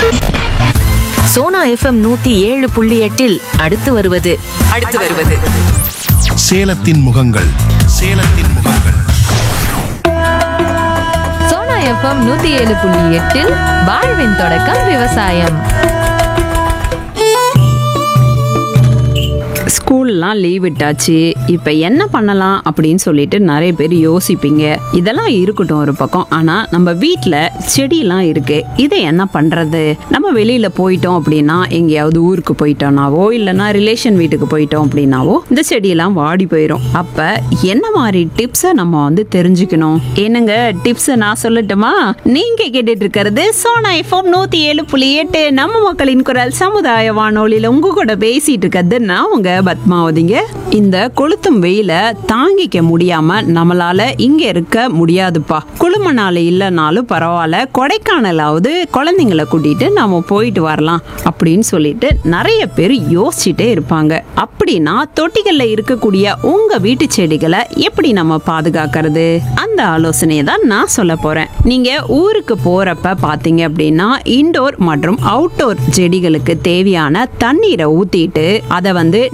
Sona FM நூத்தி ஏழு புள்ளி எட்டில் அடுத்து வருவது அடுத்து வருவது சேலத்தின் முகங்கள் சேலத்தின் முகங்கள் சோனா எஃப்எம் நூத்தி ஏழு புள்ளி எட்டில் வாழ்வின் தொடக்கம் விவசாயம் ஸ்கூல்லாம் லீவ் விட்டாச்சு இப்போ என்ன பண்ணலாம் அப்படின்னு சொல்லிட்டு நிறைய பேர் யோசிப்பீங்க இதெல்லாம் இருக்கட்டும் ஒரு பக்கம் ஆனால் நம்ம வீட்டில் செடியெல்லாம் இருக்கு இதை என்ன பண்ணுறது நம்ம வெளியில் போயிட்டோம் அப்படின்னா எங்கேயாவது ஊருக்கு போயிட்டோம்னாவோ இல்லைன்னா ரிலேஷன் வீட்டுக்கு போயிட்டோம் அப்படின்னாவோ இந்த செடியெல்லாம் வாடி போயிடும் அப்போ என்ன மாதிரி டிப்ஸை நம்ம வந்து தெரிஞ்சுக்கணும் என்னங்க டிப்ஸை நான் சொல்லட்டுமா நீங்கள் கேட்டுட்டு இருக்கிறது சோனா எஃப்எம் நூற்றி ஏழு புள்ளி எட்டு நம்ம மக்களின் குரல் சமுதாய வானொலியில் உங்க கூட பேசிட்டு இருக்கிறது நான் உங்க பத்மாவதிங்க இந்த கொளுத்தும் வெயில தாங்கிக்க முடியாம நம்மளால இங்க இருக்க முடியாதுப்பா குளுமனால இல்லைனாலும் பரவாயில்ல கொடைக்கானலாவது குழந்தைங்களை கூட்டிட்டு நாம போயிட்டு வரலாம் அப்படின்னு சொல்லிட்டு நிறைய பேர் யோசிச்சுட்டே இருப்பாங்க அப்படின்னா தொட்டிகள்ல இருக்கக்கூடிய உங்க வீட்டு செடிகளை எப்படி நம்ம பாதுகாக்கிறது அந்த ஆலோசனையை தான் நான் சொல்ல போறேன் நீங்க ஊருக்கு போறப்ப பாத்தீங்க அப்படின்னா இன்டோர் மற்றும் அவுட்டோர் செடிகளுக்கு தேவையான தண்ணீரை ஊத்திட்டு அதை வந்து